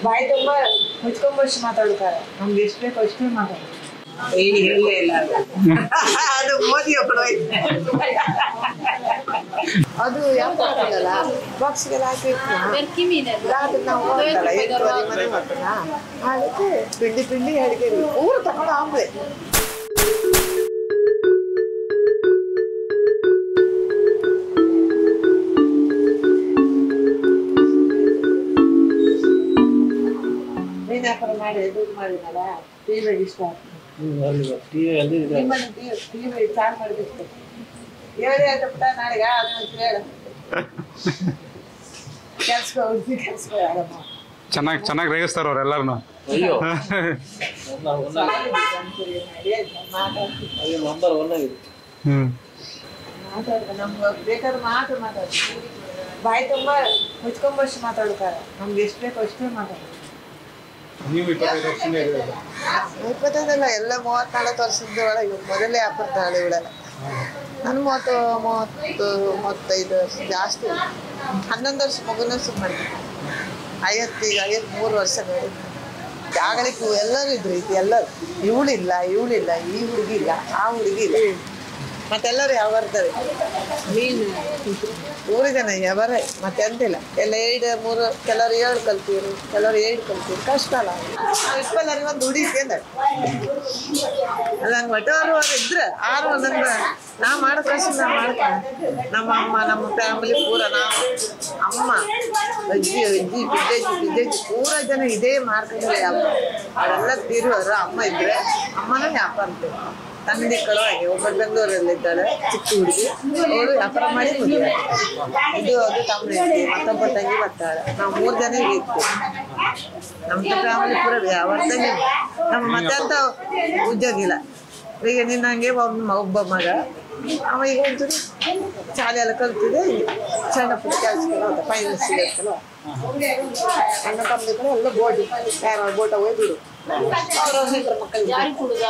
ಬಾಯಿ ತುಂಬ ಮುಚ್ಕೊಂಬಷ್ಟು ಮಾತಾಡ್ತಾರೆ ನಮ್ಗೆ ಎಷ್ಟು ಬೇಕೋ ಅಷ್ಟೇ ಮಾತಾಡ್ತಾರೆ ಏನು ಹೇಳಲೇ ಇಲ್ಲ ಅದು. ಅದು ಮೋದಿ ಒಬ್ಬರು ಅದು ಯಾವ ಹಾಕಲ್ಲ ಬಾಕ್ಸ್ಗೆಲ್ಲ ಹಾಕಿ Perché mi ne ಅದು ನಾವು ಹೋಗ್ತಲ್ಲ ಎಂಟುವರೆ ಮನೆ ಮಾಡ್ತಾನ ಅದಕ್ಕೆ ಪಿಂಡಿ ಪಿಂಡಿ ಅಡಿಗೆ ಊರು ತಗೊಂಡು ಆಂಬ್ಲೆ ನೀನ್ ವ್ಯಾಪಾರ ಮಾಡಿ ದುಡ್ಡು ಮಾಡಿದಲ್ಲ ಟಿವಿ ಇಷ್ಟ ನಿಮ್ಮನೆ ಟಿವಿ ಚಾರ್ಜ್ ಮಾಡಿದಿಷ್ಟು ಹೇಳಿ ಅಂತ ಬಿಟ್ಟ ನಾಳೆಗೆ ಅದನ್ನ ಹೇಳು ಕೆಲ್ಸಕ್ಕೆ ಹೋಗಿ ಕೆಲ್ಸಕ್ಕೆ ಆರಾಮ ಚೆನ್ನಾಗಿ ಚೆನ್ನಾಗಿ ರೇಗಿಸ್ತಾರ ಅವ್ರೆಲ್ಲರನ್ನು ಅಯ್ಯೋ ಮಾತಾಡ್ತೀನಿ ಅದು ನಂಬರ್ ಒನ್ ಆಗಿದೆ ಹ್ಮ್ ಮಾತಾಡ್ತಾರೆ ನಮ್ಗೆ ಬೇಕಾದ್ರೆ ಮಾತು ಮಾತಾಡ್ತೀವಿ ಬಾಯಿ ತುಂಬ ಮುಚ್ಕೊಂಬಷ್ಟು ಮಾತಾಡ್ತಾರೆ ನಮ್ಗೆ ಎಷ್ಟು ಬೇಕೋ ಅಷ್ಟೇ ಮಾತಾಡ್ತಾರೆ ನೀವು ಇಪ್ಪತ್ತೈದು ವರ್ಷದಿಂದ ಇದ್ದೀರಲ್ಲ ಇಪ್ಪತ್ತೈದಲ್ಲ ಎಲ್ಲ ಮೂವತ್ನಾಲ್ಕು ವರ್ಷದ ಒಳಗೆ ಮೊದಲೇ ಹಾಕ್ಬಿಡ್ತಾಳೆ ಇವಳೆಲ್ಲ ನಾನು ಮೂವತ್ತು ಮೂವತ್ತು ಮೂವತ್ತೈದು ವರ್ಷ ಜಾಸ್ತಿ ಹನ್ನೊಂದು ವರ್ಷ ಮಗುನ ಸುಮ್ಮನೆ ಮಾಡಿದ್ದೆ ಐವತ್ತೀಗ ಐವತ್ಮೂರು ವರ್ಷ ನೋಡಿ ಆಗಲಿಕ್ಕೆ ಎಲ್ಲರೂ ಇದ್ರು ಇದು ಎಲ್ಲರೂ ಇವಳಿಲ್ಲ ಇವಳಿಲ್ಲ ಈ ಹುಡುಗಿ ಇಲ್ಲ ಆ ಹುಡುಗಿ ಇಲ್ಲ ಮತ್ತೆಲ್ಲರೂ ಯಾವ ಬರ್ತಾರೆ ಮೀನು ಊರು ಜನ ಯಾವರೇ ಮತ್ತೆ ಅಂತಿಲ್ಲ ಎಲ್ಲ ಏಳು ಮೂರು ಕೆಲವರು ಏಳು ಕಲ್ತೀರು ಕೆಲವರು ಏಳು ಕಲ್ತೀರು ಕಷ್ಟ ಅಲ್ಲ ಇಪ್ಪಲ್ಲರಿ ಒಂದು ದುಡಿಕೆ ಅಲ್ಲ ಹಂಗೆ ಒಟ್ಟವರು ಇದ್ರೆ ಆರು ಒಂದೊಂದು ನಾ ಮಾಡೋ ಕಷ್ಟ ನಾ ಮಾಡ್ತೀನಿ ನಮ್ಮ ಅಮ್ಮ ನಮ್ಮ ಫ್ಯಾಮಿಲಿ ಪೂರ ನಾವು ಅಮ್ಮ ಅಜ್ಜಿ ಅಜ್ಜಿ ಬಿದ್ದಜ್ಜಿ ಬಿದ್ದಜ್ಜಿ ಪೂರ ಜನ ಇದೇ ಮಾರ್ಕೆಟಲ್ಲಿ ವ್ಯಾಪಾರ ಅವರೆಲ್ಲ ತೀರುವರು ಅಮ್ಮ ಇದ್ರೆ ಅಮ್ಮನ ವ್ಯಾಪಾರ ಅಂತೀವಿ ತಂದೆ ಕಳು ಹಾಗೆ ಒಬ್ಬ ಬೆಂಗಳೂರಲ್ಲಿ ಇದ್ದಾಳೆ ಚಿಕ್ಕ ಹುಡುಗಿ ಅವಳು ವ್ಯಾಪಾರ ಮಾಡಿ ಮದುವೆ ಇದು ಅದು ತಮ್ಮ ಹೆಂಡತಿ ಮತ್ತೊಬ್ಬ ತಂಗಿ ಬರ್ತಾಳೆ ನಾವು ಮೂರು ಜನ ಇತ್ತು ನಮ್ದು ಫ್ಯಾಮಿಲಿ ಪೂರ ವ್ಯಾಪಾರದಲ್ಲಿ ನಮ್ಮ ಮತ್ತೆ ಅಂತ ಉದ್ಯೋಗ ಇಲ್ಲ ಈಗ ನಿನ್ನ ಹಂಗೆ ಒಬ್ಬ ಒಬ್ಬ ಮಗ ಅವ ಈಗ ಒಂಚೂರು ಶಾಲೆ ಎಲ್ಲ ಕಲ್ತಿದೆ ಸಣ್ಣ ಪುಟ್ಟ ಕೆಲಸಗಳು ಫೈನಾನ್ಸ್ ಕೆಲಸಗಳು ಅಣ್ಣ ತಮ್ಮದಿ ಕಡೆ ಎಲ್ಲ ಬೋಟ್ ಯಾರು ಬೋಟ ಹೋಯ್ಬಿಡು ಅವ್ರ ಹೆಂಡ್ರ ಮಕ್ಕಳಿಗೆ ಯಾರಿಗೆ ಕೊಡುದ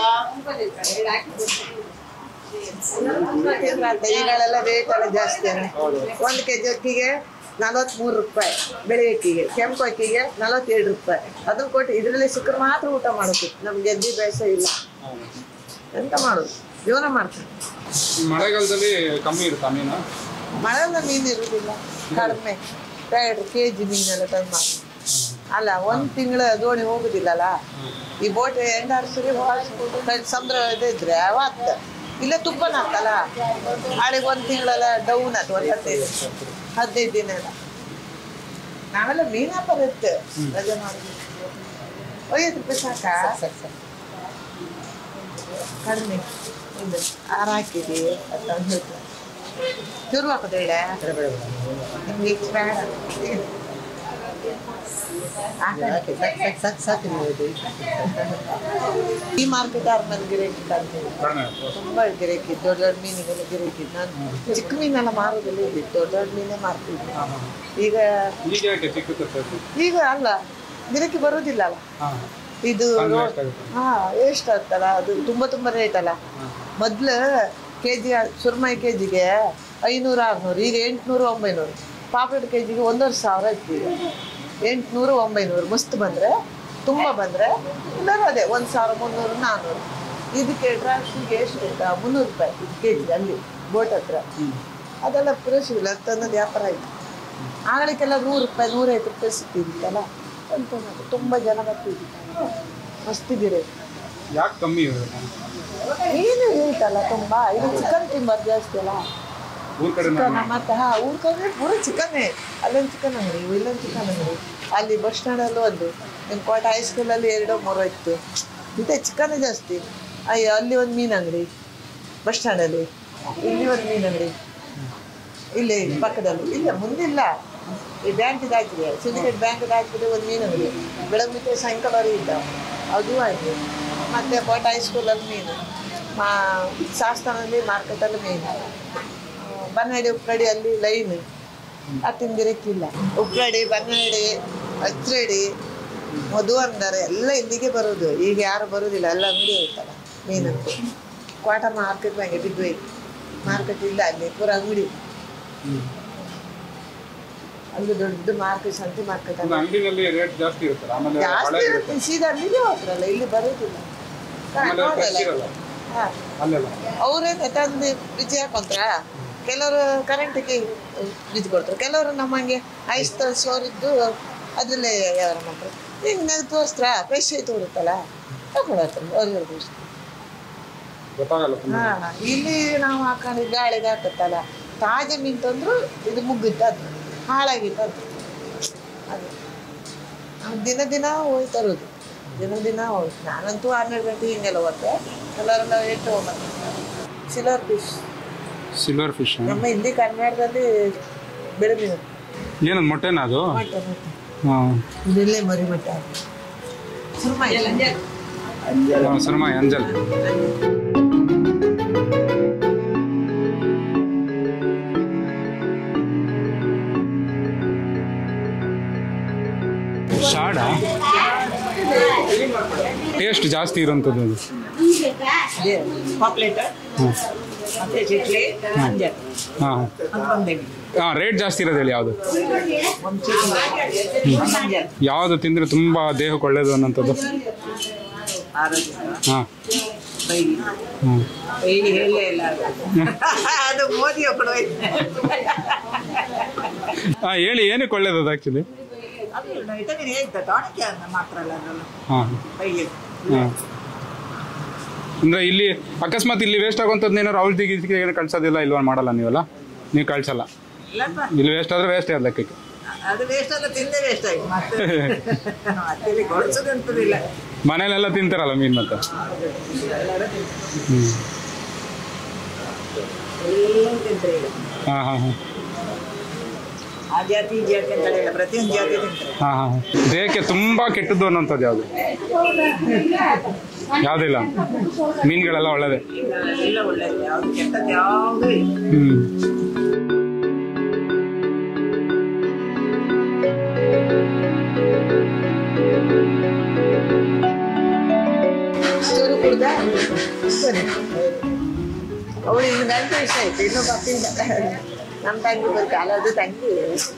ಈಗಳೆಲ್ಲ ರೇಟ್ ಎಲ್ಲ ಜಾಸ್ತಿ ಅಲ್ಲ ಒಂದು ಕೆ ಜಿ ಅಕ್ಕಿಗೆ ನಲವತ್ಮೂರು ರೂಪಾಯಿ ಬೆಳೆ ಅಕ್ಕಿಗೆ ಕೆಂಪು ಅಕ್ಕಿಗೆ ನಲವತ್ತೇಳು ರೂಪಾಯಿ ಅದನ್ನ ಕೊಟ್ಟು ಇದರಲ್ಲಿ ಸಿಕ್ಕರೆ ಮಾತ್ರ ಊಟ ಮಾಡೋದು ನಮ್ಗೆ ಗೆದ್ದಿ ಬೇಸ ಇಲ್ಲ ಎಂತ ಮಾಡೋದು ಜೀವನ ಮಾಡ್ತಾರೆ ಮಳೆಗಾಲದಲ್ಲಿ ಕಮ್ಮಿ ಇರುತ್ತಾ ಮೀನು ಮಳೆಲ್ಲ ಮೀನು ಇರುವುದಿಲ್ಲ ಕಡಿಮೆ ಎರಡು ಕೆ ಜಿ ಮೀನೆಲ್ಲ ತಂದು ಮಾಡಿ ಅಲ್ಲ ಒಂದು ತಿಂಗಳ ದೋಣಿ ಹೋಗುದಿಲ್ಲಲ್ಲ ಈ ಬೋಟ್ ಎಂಟಾರು ಸರಿ ಹೋಗಿ ಸಮುದ್ರ ಇದು ಇದ್ರೆ ಅವತ್ತ ಇಲ್ಲೇ ತುಪ್ಪನ ಹಾಕಲ್ಲ ಆಳಿಗೆ ಒಂದು ತಿಂಗಳೆಲ್ಲ ಡೌನ್ ಆಯ್ತು ಒಂದು ಹದಿನೈದು ಹದಿನೈದು ದಿನ ಎಲ್ಲ ನಾವೆಲ್ಲ ಮೀನು ವ್ಯಾಪಾರ ಇತ್ತು ರಜೆ ಮಾಡಿದ್ವಿ ಐವತ್ತು ರೂಪಾಯಿ ಸಾಕಾ ಕಡಿಮೆ ಇದು ಆರು ಹಾಕಿದಿ ಅಂತ ಅಂದ್ ಹೇಳ್ತಾರೆ ಚೂರು ಹಾಕೋದು ಹೇಳ ನಿಮ್ಗೆ ಇಷ್ಟು ಬೇಡ ಈ ಮಾರ್ಕೆಟ್ ಆದ್ಮೇಲೆ ಗಿರಾಕಿ ತಂತೀವಿ ಕಡಿಮೆ ತುಂಬಾ ಗಿರಾಕಿ ದೊಡ್ಡ ದೊಡ್ಡ ಮೀನಿಗೆಲ್ಲ ಗಿರಾಕಿ ನಾನು ಚಿಕ್ಕ ಮೀನೆಲ್ಲ ಮಾರೋದಿಲ್ಲ ಇಲ್ಲಿ ದೊಡ್ಡ ದೊಡ್ಡ ಮೀನೇ ಮಾರ್ತಿದ್ವಿ ಈಗ ಈಗ ಯಾಕೆ ಚಿಕ್ಕ ತರ್ತೈತಿ ಈಗ ಅಲ್ಲ ಗಿರಾಕಿ ಬರೋದಿಲ್ಲ ಅಲ್ಲ ಹಾಂ ಇದು ಹಂಗೆ ರೋ- ಎಷ್ಟಾಗುತ್ತೆ? ಹಾ ಎಷ್ಟು ಆಗ್ತಲ್ಲ ಅದು ತುಂಬಾ ತುಂಬಾ ರೇಟ್ ಅಲ್ಲ ಮೊದ್ಲು ಕೆ ಜಿ ಸುರ್ಮೈ ಕೆ ಜಿಗೆ ಐನೂರು ಆರ್ನೂರು ಈಗ ಎಂಟ್ನೂರು ಒಂಬೈನೂರು ಪಾಪಡ್ ಕೆ ಜಿಗೆ ಒಂದೂವರೆ ಸಾವಿರ ಇತ್ತು ಈಗ ಎಂಟ್ನೂರು ಒಂಬೈನೂರು ಮಸ್ತ್ ಬಂದರೆ ತುಂಬ ಬಂದರೆ ಇಲ್ಲರೂ ಅದೇ ಒಂದು ಸಾವಿರ ಮುನ್ನೂರು ನಾನ್ನೂರು ಇದಕ್ಕೆ ಡ್ರಾಫ್ಟಿಗೆ ಎಷ್ಟು ಗೊತ್ತಾ ಮುನ್ನೂರು ರೂಪಾಯಿ ಕೆ ಜಿ ಅಲ್ಲಿ ಬೋಟ್ ಹತ್ರ ಅದೆಲ್ಲ ಪುರಸಿಲ್ಲ ತಂದದ್ದು ವ್ಯಾಪಾರ ಆಯಿತು ಆಗಲಿಕ್ಕೆಲ್ಲ ನೂರು ರೂಪಾಯಿ ನೂರೈವತ್ತು ರೂಪಾಯಿ ಸಿಕ್ತಿದ್ದಿತ್ತಲ್ಲ ಅಂತ ಮಾಡಿ ತುಂಬ ಜನ ಬರ್ತಿದ್ದಿತ್ತಲ್ಲ ಮಸ್ತಿದ್ದೀರಿ ಯಾಕೆ ಕಮ್ಮಿ ಇರುತ್ತೆ ಏನು ಹೇಳ್ತಲ್ಲ ತುಂಬ ಇದು ಚಿಕನ್ ತಿಂಬಾರ್ ಜಾಸ್ತಿ ಅಲ್ಲ ಊರ್ ಕಡೆ ಚಿಕನ್ ಮತ್ತೆ ಹಾ ಊರ್ ಕಡೆ ಪೂರ ಚಿಕನ್ನೇ ಅಲ್ಲೊಂದು ಚಿಕನ್ ಅಂಗಡಿ ಇಲ್ಲೊಂದು ಚಿಕನ್ ಅಂಗಡಿ ಅಲ್ಲಿ ಬಸ್ ಸ್ಟ್ಯಾಂಡಲ್ಲೂ ಒಂದು ನಿಮ್ಮ ಕೋಟೆ ಹೈಸ್ಕೂಲಲ್ಲಿ ಎರಡೋ ಮೂರೋ ಇತ್ತು ಇದೆ ಚಿಕನ್ ಜಾಸ್ತಿ ಅಯ್ಯೋ ಅಲ್ಲಿ ಒಂದು ಮೀನು ಅಂಗಡಿ ಬಸ್ ಸ್ಟ್ಯಾಂಡಲ್ಲಿ ಇಲ್ಲಿ ಒಂದು ಮೀನು ಅಂಗಡಿ ಇಲ್ಲಿ ಪಕ್ಕದಲ್ಲಿ ಇಲ್ಲ ಮುಂದಿಲ್ಲ ಈ ಬ್ಯಾಂಕ್ ಇದಾಕಿದೆ ಸಿಂಡಿಕೇಟ್ ಬ್ಯಾಂಕ್ ಇದಾಕಿದೆ ಒಂದು ಮೀನು ಅಂಗಡಿ ಬೆಳಗ್ಗೆ ಮತ್ತೆ ಸಾಯಂಕಾಲವರೆಗೆ ಇದ್ದಾವೆ ಅದು ಆಯಿತು ಮತ್ತು ಕೋಟೆ ಹೈಸ್ಕೂಲಲ್ಲಿ ಮೀನು ಮಾ ಶಾಸ್ತ್ರನಲ್ಲಿ ಮಾರ್ಕೆಟಲ್ಲಿ ಮೀನು ಬನ್ನಡಿ ಉಪ್ಪಡಿ ಅಲ್ಲಿ ಲೈನ್ ಹತ್ತಿನ ಗಿರಕ್ಕಿಲ್ಲ ಉಪ್ಪಡಿ ಬನ್ನಡಿ ಅಜ್ರಡಿ ಮಧು ಅಂದರೆ ಎಲ್ಲ ಇಲ್ಲಿಗೆ ಬರೋದು ಈಗ ಯಾರು ಬರೋದಿಲ್ಲ ಎಲ್ಲ ಅಂಗಡಿ ಐತಲ್ಲ ಮೀನಂತೂ ಕ್ವಾಟ ಮಾರ್ಕೆಟ್ ಬ್ಯಾಂಕ್ ಬಿದ್ದು ಐತಿ ಮಾರ್ಕೆಟ್ ಇಲ್ಲ ಅಲ್ಲಿ ಪೂರ ಅಂಗಡಿ ಅಲ್ಲಿ ದೊಡ್ಡ ಮಾರ್ಕೆಟ್ ಸಂತೆ ಮಾರ್ಕೆಟ್ ಒಂದು ಅಂಗಡಿನಲ್ಲಿ ರೇಟ್ ಜಾಸ್ತಿ ಇರುತ್ತಲ್ಲ ಆಮೇಲೆ ಜಾಸ್ತಿ ಹಳೆ ಇರುತ್ತೆ ಸೀದಾ ಅಲ್ಲಿಗೆ ಹೋದ್ರಲ್ಲ ಇಲ್ಲಿ ಬರೋದಿಲ್ಲ ಹಾ, ಆಮೇಲೆ ನೋಡಲ್ಲ. ಫ್ರೆಶ್ ಇರಲ್ಲ ಹಾ. ಅಲ್ಲೆಲ್ಲ ಅವ್ರೇನೆ ತಂದು ಫ್ರಿಜ್ ಹಾಕೊಂತ್ರ ಕೆಲವರು ಕರೆಂಟಿಗೆ ಫ್ರಿಜ್ ಕೊಡ್ತಾರೆ ಕೆಲವರು ನಮ್ಮಂಗೆ ಐಸ್ ತರಿಸೋರಿದ್ದು ಅದರಲ್ಲೇ ಯಾರು ಮಾಡ್ತಾರೆ ಈಗ ನನಗೆ ತೋರಿಸ್ತ್ರ ಫ್ರೆಶ್ ಆಗಿ ತೋರುತ್ತಲ್ಲ ತಗೊಳತ್ತಾರೆ ಅವ್ರಿಗೆ ಗೊತ್ತಾಗಲ್ಲ ತುಂಬ ಹಾ ಇಲ್ಲಿ ನಾವು ಹಾಕೊಂಡು ಗಾಳಿಗೆ ಹಾಕತ್ತಲ್ಲ ತಾಜಾ ಮೀನು ತಂದ್ರು ಇದು ಮುಗ್ಗಿತ್ತದು ಹಾಳಾಗಿತ್ತದು ಅದು ನಾವು ದಿನ ದಿನ ಹೋಗಿ ತರೋದು ದಿನ ದಿನ ಹೋಗಿ ನಾನಂತೂ ಹನ್ನೆರಡು ಗಂಟೆ ಹಿಂಗೆಲ್ಲ ಹೋಗ್ತೆ ಎಲ್ಲರೆಲ್ಲ ಎಷ್ಟು ಹೋಗ್ಬಾರ್ದು ಸಿಲರ್ ಫಿಶ್ ಸಿಲ್ವರ್ ಫಿಶ್ ನಮ್ಮ ಇಲ್ಲಿ ಕನ್ನಡದಲ್ಲಿ ಬೆಳೆ ಮೀನು ಏನದು ಮೊಟ್ಟೆನಾ ಅದು ಮೊಟ್ಟೆ ಮೊಟ್ಟೆ ಹಾಂ ಇದೆಲ್ಲೇ ಮರಿ ಮೊಟ್ಟೆ ಸುರ್ಮೈ ಸುರಮಾಯಿ ಅಂಜಲ್ ಶಾಡ ಟೇಸ್ಟ್ ಜಾಸ್ತಿ ಇರೋಂಥದ್ದು ಅದು ಪಾಪ್ಲೆಟ್ ಹ್ಮ್. ಮತ್ತೆ ಚಿಟ್ಲಿ ಅಂಜಲ್ ಹಾಂ ಅದು ಬಂದೇವಿ ಹಾಂ ರೇಟ್ ಜಾಸ್ತಿ ಇರೋದು ಹೇಳಿ ಯಾವುದು ಒಂದು ಚಿಟ್ಲಿ ಒಂದು ಅಂಜಲ್ ಯಾವುದು ತಿಂದರೆ ತುಂಬ ದೇಹಕ್ಕೆ ಒಳ್ಳೇದು ಅನ್ನೋಂಥದ್ದು ಆರೋಗ್ಯ ಹಾಂ ಬೈಲಿ ಹ್ಞೂ ಬೈಲಿ ಹೇಳಲೇ ಇಲ್ಲ ಅದು ಮೋದಿ ಒಬ್ಬರು ಹಾಂ ಹೇಳಿ ಏನಕ್ಕೆ ಒಳ್ಳೇದು ಅದು ಆ್ಯಕ್ಚುಲಿ ಅದು ವಿಟಮಿನ್ ಹೇಳ್ತ ಟಾನಿಕ್ ಮಾತ್ರ ಅಲ್ಲ ಅದರಲ್ಲ ಹಾಂ ಬೈಲಿ ಹಾಂ ಅಂದರೆ ಇಲ್ಲಿ ಅಕಸ್ಮಾತ್ ಇಲ್ಲಿ ವೇಸ್ಟ್ ಆಗುವಂಥದ್ದು ಏನಾದ್ರು ಔಷಧಿ ಗೀಸಿಗೆ ಏನು ಕಳ್ಸೋದಿಲ್ಲ ಇಲ್ವಾ ಮಾಡಲ್ಲ ನೀವಲ್ಲ ನೀವು ಕಳ್ಸಲ್ಲ ಇಲ್ಲಪ್ಪ ಇಲ್ಲಿ ವೇಸ್ಟ್ ಆದರೆ ವೇಸ್ಟ್ ಅದು ಲೆಕ್ಕಕ್ಕೆ ಅದು ವೇಸ್ಟ್ ಅಲ್ಲ ತಿಂದೇ ವೇಸ್ಟ್ ಆಗಿ ಮತ್ತೆ ಮತ್ತೆ ಇಲ್ಲಿ ಗೊಳಿಸೋದಂತದಿಲ್ಲ ಮನೇಲೆಲ್ಲ ತಿಂತಾರಲ್ಲ ಮೀನು ಮತ್ತೆ ಎಲ್ಲರೂ ತಿಂತಾರೆ. ಹ್ಞೂ ಎಲ್ಲರೂ ತಿಂತಾರೆ ಈಗ ಹಾಂ ಹಾಂ ಹಾಂ ಆ ಜಾತಿ ಈ ಜಾತಿ ಅಂತ ಇಲ್ಲ ಪ್ರತಿಯೊಂದು ಜಾತಿ ತಿಂತಾರೆ ಹಾಂ ಹಾಂ ದೇಹಕ್ಕೆ ತುಂಬ ಕೆಟ್ಟದ್ದು ಅನ್ನೋಂಥದ್ದು ಯಾವುದು ಯಾವುದಿಲ್ಲ ಮೀನುಗಳೆಲ್ಲ ಒಳ್ಳೆಯದೇ ಎಲ್ಲ ಒಳ್ಳೆಯದು ಯಾವುದು ಕೆಟ್ಟದ್ದು ಯಾವುದೂ ಇಲ್ಲ ಹ್ಞೂ ಚೂರು ಕುಡ್ದ ಸರಿ ಅವಳು ಇನ್ನು ಗಂಟೆ ಇಷ್ಟ ಆಯ್ತು ಇನ್ನೂ ಬರ್ತಿಲ್ಲ ನಮ್ಮ ತಂಗಿ ಬರ್ಕ ಅಲ್ಲ ಅದು ತಂಗಿ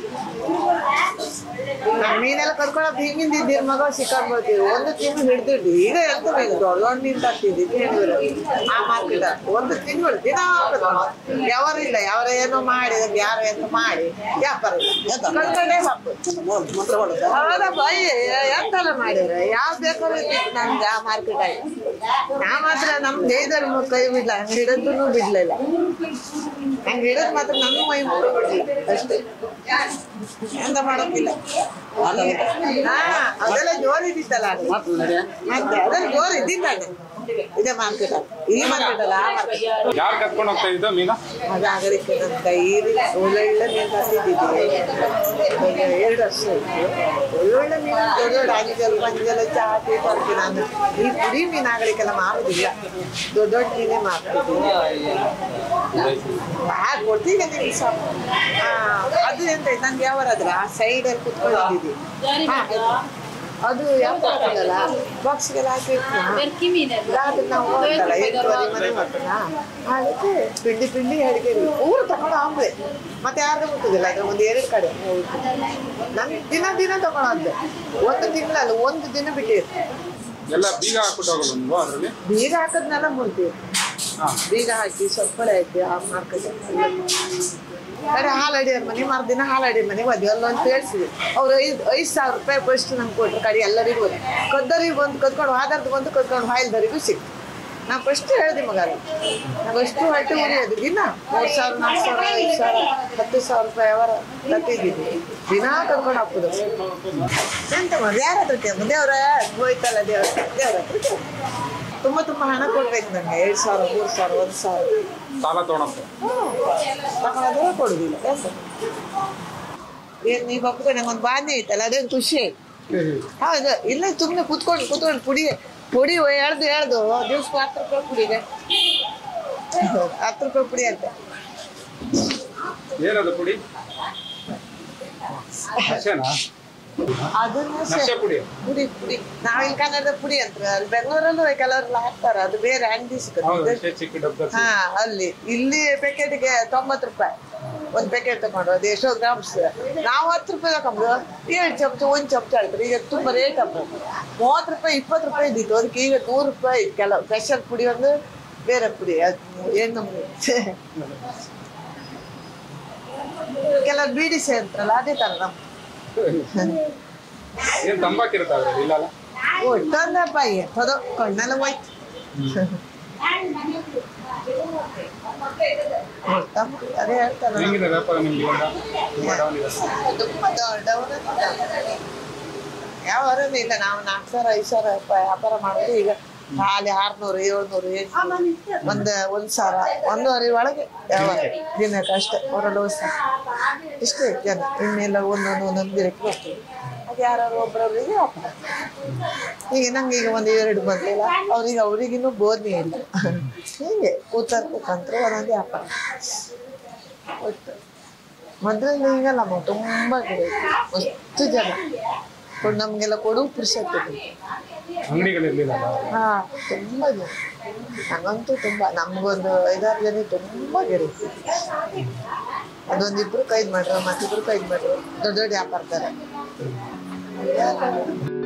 ನಮ್ಮ ಮೀನೆಲ್ಲ ಕರ್ಕೊಳಕ್ ಹಿಂಗಿಂದ ಇದ್ದೀರಿ ಮಗ ಸಿಕ್ಕಾಕ್ ಬರ್ತೀವಿ ಒಂದು ತಿಂಗಳು ಹಿಡ್ದಿಡ್ರಿ ಈಗ ಹೇಳ್ತೇವೆ ಈಗ ದೊಡ್ಡ ದೊಡ್ಡ ಮೀನು ತರ್ತಿದ್ವಿ ಹೇಳಿದ್ರು ಆ ಮಾರ್ಕೆಟ್ ಒಂದು ತಿಂಗಳು ದಿನ ಯಾವಾರ ಇಲ್ಲ ಯಾವಾರ ಏನೋ ಮಾಡಿ ಯಾರು ಏನೋ ಮಾಡಿ ವ್ಯಾಪಾರ ಇಲ್ಲ ಕಳ್ಕೊಂಡೇ ಹಾಕ್ಬೋದು ಹೌದಪ್ಪ ಎಂತೆಲ್ಲ ಮಾಡಿದ್ರೆ ಯಾವ್ದು ಬೇಕಾದ್ರೂ ಇರ್ತಿತ್ತು ನಮ್ಗೆ ಆ ಮಾರ್ಕೆಟ್ ಆಗಿ ನಾ ಮಾತ್ರ ನಮ್ ದೇಹದಲ್ಲಿ ಕೈ ಬಿಡ್ಲ ಹಂಗೆ ಹಿಡಿದ್ರು ಬಿಡ್ಲಿಲ್ಲ ಹಂಗೆ ಹಿಡಿದ್ ಮಾತ್ರ ನಮ್ಮ ಮೈ ಮುಟ್ಟು ಬಿಡ್ಲಿಲ್ಲ ಅಷ್ಟೇ ಎಂತ ಮಾಡೋಕ್ಕಿಲ್ಲ ಹಾ ಅದೆಲ್ಲ ಜೋರ್ ಇದ್ದಿತ್ತಲ್ಲ ಅದು. ಮತ್ತೆ ಅದೆಲ್ಲ ಜೋರ್ ಇದ್ದಿದ್ದಾನೆ ಇದೇ ಮಾರ್ಕೆಟ್ ಈ ಮಾರ್ಕೆಟ್ ಅಲ್ಲ ಆ ಮಾರ್ಕೆಟ್ ಯಾರು ಕತ್ಕೊಂಡು ಹೋಗ್ತಾ ಇದ್ದ ಮೀನ ಅದಾಗಲಿಕ್ಕೆ ನನ್ನ ಕೈಲಿ ಒಳ್ಳೊಳ್ಳೆ ಮೀನು ತಂದಿದ್ದೀನಿ ಎರಡು ವರ್ಷ ಆಯ್ತು ಒಳ್ಳೊಳ್ಳೆ ಮೀನು ದೊಡ್ಡ ದೊಡ್ಡ ಅಂಜಲ್ ಪಂಜಲ್ ಚಾಟಿ ತರ್ತೀನಿ ನಾನು ಈ ಪುಡಿ ಮೀನು ಆಗಲಿಕ್ಕೆಲ್ಲ ಮಾರುದಿಲ್ಲ ದೊಡ್ಡ ದೊಡ್ಡ ಮೀನೇ ಮಾರ್ತಿದ್ದೀನಿ ಹಾಗೆ ಕೊಡ್ತೀನಿ ನಿಮ್ಗೆ ಸಾಕು ಹಾ, ಅದು ಎಂತ ನಂಗೆ ಯಾವರಾದ್ರೆ ಆ ಸೈಡಲ್ಲಿ ಕುತ್ಕೊಂಡಿದ್ದೀನಿ ಹಾ, ಅದು ಯಾವ ಅಲ್ಲ ಬಾಕ್ಸ್ಗೆಲ್ಲ ಹಾಕಿ ಇಟ್ನ. ರಾತ್ರಿ ನಾವು ಹೋಗ್ತಲ್ಲ ಎಂಟುವರೆ ಮನೆ ಮಾಡ್ತಾನ ಅದಕ್ಕೆ ಪಿಂಡಿ ಪಿಂಡಿ ಅಡಿಗೆ ಊರು ತಗೊಂಡು ಆಂಬ್ಲೆ ಮತ್ತೆ ಯಾರಿಗೂ ಮುಟ್ಟುದಿಲ್ಲ ಅದ್ರ ಒಂದು ಎರಡು ಕಡೆ ನನ್ ದಿನ ದಿನ ತಗೊಳೋದು ಒಂದು ತಿಂಗಳಲ್ಲ ಒಂದು ದಿನ ಬಿಟ್ಟಿರ್ತೀವಿ ಎಲ್ಲ ಬೀಗ ಹಾಕ್ಬಿಟ್ಟು ಹೋಗಲ್ಲ ನೀವು ಅದರಲ್ಲಿ ಬೀಗ ಹಾಕದ್ನೆಲ್ಲ ಮುಡ್ತೀವಿ ಹಾಂ ಬೀಗ ಹಾಕಿ ಸೊಪ್ಪಳೆ ಹಾಕಿ ಆ ಮಾರ್ಕೆಟ್ ಕಡೆ ಹಾಲಡಿಯರ್ ಮನೆ ಮರುದಿನ ಹಾಲಡಿ ಮನೆ ಮದುವೆ ಅಲ್ಲೊಂದು ತಿಳಿಸಿದ್ವಿ ಅವ್ರು ಐದು ಐದು ಸಾವಿರ ರೂಪಾಯಿ ಫಸ್ಟ್ ನಂಗೆ ಕೊಟ್ರು ಕಡೆ ಎಲ್ಲರಿಗೂ ಒಂದು ಕದ್ದರಿಗೆ ಬಂದು ಕದ್ಕೊಂಡು ಆಧಾರದ ಬಂದು ಕದ್ಕೊಂಡು ಹಾಯ್ದರಿಗೂ ಸಿಕ್ತು ನಾ ಫಸ್ಟ್ ಹೇಳ್ದೆ ಮಗ ನಾವು ಎಷ್ಟು ಹೊಟ್ಟೆ ಉರಿಯೋದು ದಿನ ಮೂರು ಸಾವಿರ ನಾಲ್ಕು ಸಾವಿರ ಐದು ಸಾವಿರ ಹತ್ತು ಸಾವಿರ ರೂಪಾಯಿ ಅವರ ತತ್ತಿದ್ದೀವಿ ದಿನ ಕರ್ಕೊಂಡು ಹಾಕೋದು ಎಂತ ಮಾಡಿ ಯಾರ ಹತ್ರ ಕೇಳ್ಬೋದು ದೇವ್ರ ಹೋಯ್ತಲ್ಲ ದೇವ್ರ ದೇವ್ರ ಹತ್ರ ಕೇಳ್ಬೋದು. ತುಂಬ ತುಂಬ ಹಣ ಕೊಡ್ಬೇಕು ನನಗೆ ಎರಡು ಸಾವಿರ ಮೂರು ಸಾವಿರ ಒಂದು ಸಾವಿರ ಸಾಲ ತೊಗೊಳಕ್ಕೆ ತಗೊಳೋದ್ರೆ ಕೊಡುದಿಲ್ಲ ಎಂತ ಏನ್ ನೀವು ಒಪ್ಕೊಂಡು ನಂಗೊಂದು ಬಾಂಧೆ ಐತಲ್ಲ ಅದೇನು ಖುಷಿ ಆಯ್ತು ಹೌದು ಇಲ್ಲ ಸುಮ್ಮನೆ ಕುತ್ಕೊಂಡು ಕುತ್ಕೊಂಡು ಪುಡಿ ಪುಡಿ ಎಳ್ದು ಎಳ್ದು ದಿವ್ಸಕ್ಕೆ ಹತ್ತು ರೂಪಾಯಿ ಪುಡಿಗೆ ಹತ್ತು ರೂಪಾಯಿ ಪುಡಿ ಅಂತ ಏನದು ಪುಡಿ ನಶೆನಾ ಅದನ್ನ ನಶೆ ಸೆ- ಪುಡಿ ಪುಡಿ ಪುಡಿ ನಾವಿಲ್ಲಿ ಕನ್ನಡದ ಪುಡಿ ಅಂತಾರೆ ಅಲ್ಲಿ ಬೆಂಗಳೂರಲ್ಲೂ ಕೆಲವರೆಲ್ಲ ಹಾಕ್ತಾರೆ ಅದು ಬೇರೆ ಅಂಗಡಿ ಹೌದು ಸಿಗುತ್ತೆ ಅಷ್ಟೇ ಚಿಕ್ಕ ಡಬ್ಬ ಹಾ ಅಲ್ಲಿ ಇಲ್ಲಿ ಪ್ಯಾಕೆಟ್ಗೆ ತೊಂಬತ್ತು ರೂಪಾಯಿ ಒಂದು ಪ್ಯಾಕೆಟ್ ತಗೊಂಡು ಅದು ಎಷ್ಟೋ ಗ್ರಾಮ್ಸ್ ನಾವು ಹತ್ತು ರೂಪಾಯಿ ತಗೊಂಡು ಏಳು ಚಮಚ ಒಂದು ಚಮಚ ಹೇಳ್ತಾರೆ ಈಗ ತುಂಬ ರೇಟ್ ಅಪ್ಪ ಮೂವತ್ತು ರೂಪಾಯಿ ಇಪ್ಪತ್ತು ರೂಪಾಯಿ ಇದ್ದಿತ್ತು ಅದಕ್ಕೆ ಈಗ ನೂರು ರೂಪಾಯಿ ಕೆಲವು ಸ್ಪೆಷಲ್ ಪುಡಿ ಒಂದು ಬೇರೆ ಪುಡಿ ಅದು ಏನು ಕೆಲವು ಬೀಡಿ ಸೇರ್ತಾರಲ್ಲ ಅದೇ ಥರ ನಮ್ಮ ಏನು ತಂಬಾಕಿರುತ್ತೆ ಅದ್ರಲ್ಲಿ ಇಲ್ಲ ಅಲ್ಲ ಒಟ್ಟೊಂದಪ್ಪ ಎಂಥದೋ ಕಣ್ಣೆಲ್ಲ ಹೋಯ್ತು ಗೊತ್ತಮ್ಮ, ಅದೇ ಹೇಳ್ತಾರಲ್ಲ ಹೆಂಗಿದೆ ವ್ಯಾಪಾರ ನಿಮ್ಗೆ ಇವಾಗ ತುಂಬ ಡೌನ್ ಇದೆ ತುಂಬ ದೊಡ್ಡವರ ಯಾವ ವರನೂ ಇಲ್ಲ ನಾವು ನಾಲ್ಕು ಸಾವಿರ ಐದು ಸಾವಿರ ರೂಪಾಯಿ ವ್ಯಾಪಾರ ಮಾಡೋದು ಈಗ ಖಾಲಿ ಆರ್ನೂರು ಏಳ್ನೂರು ಎಂಟ್ನೂರು ಒಂದು ಒಂದು ಸಾವಿರ ಒಂದೂವರೆ ಒಳಗೆ ಯಾವ ದಿನಕ್ಕೆ ಅಷ್ಟೇ ಹೊರಲು ಇಷ್ಟೇ ಜನ ಇನ್ನೆಲ್ಲ ಒಂದೊಂದು ಒಂದೊಂದು ಗಿರಕ್ಕೆ ಬರ್ತೀವಿ ಅದು ಯಾರು ಒಬ್ಬರೊಬ್ಬರಿಗೆ ವ್ಯಾಪಾರ ಈಗ ನಂಗೆ ಈಗ ಒಂದು ಎರಡು ಬಂದಿಲ್ಲ ಅವ್ರಿಗೆ ಅವ್ರಿಗಿನ್ನೂ ಬೋಧನೆ ಇಲ್ಲ ಹೀಗೆ ಕೂತಾರ ಕೂತಂತ್ರ ಒಂದೊಂದು ವ್ಯಾಪಾರ ಒಟ್ಟು ಮೊದಲಲ್ಲಿ ಈಗಲ್ಲ ತುಂಬ ಗಿರಾಕಿ ಅಷ್ಟು ಜನ ಕೊಡ್ ನಮಗೆಲ್ಲ ಕೊಡು ಪುರುಷತ್ತು ಅಂಗಡಿಗಳಿರ್ಲಿಲ್ಲ ಹಾ ತುಂಬ ಜನ ನಂಗಂತೂ ತುಂಬ ನಮಗೊಂದು ಐದಾರು ಜನ ತುಂಬ ಗಿರಾಕಿ ಅದೊಂದಿಬ್ರು ಕೈದ್ ಮಾಡ್ರು ಮತ್ತಿಬ್ರು ಕೈದ್ ಮಾಡ್ರು ದೊಡ್ಡ ದೊಡ್ಡ ವ್ಯಾಪಾರದಾರ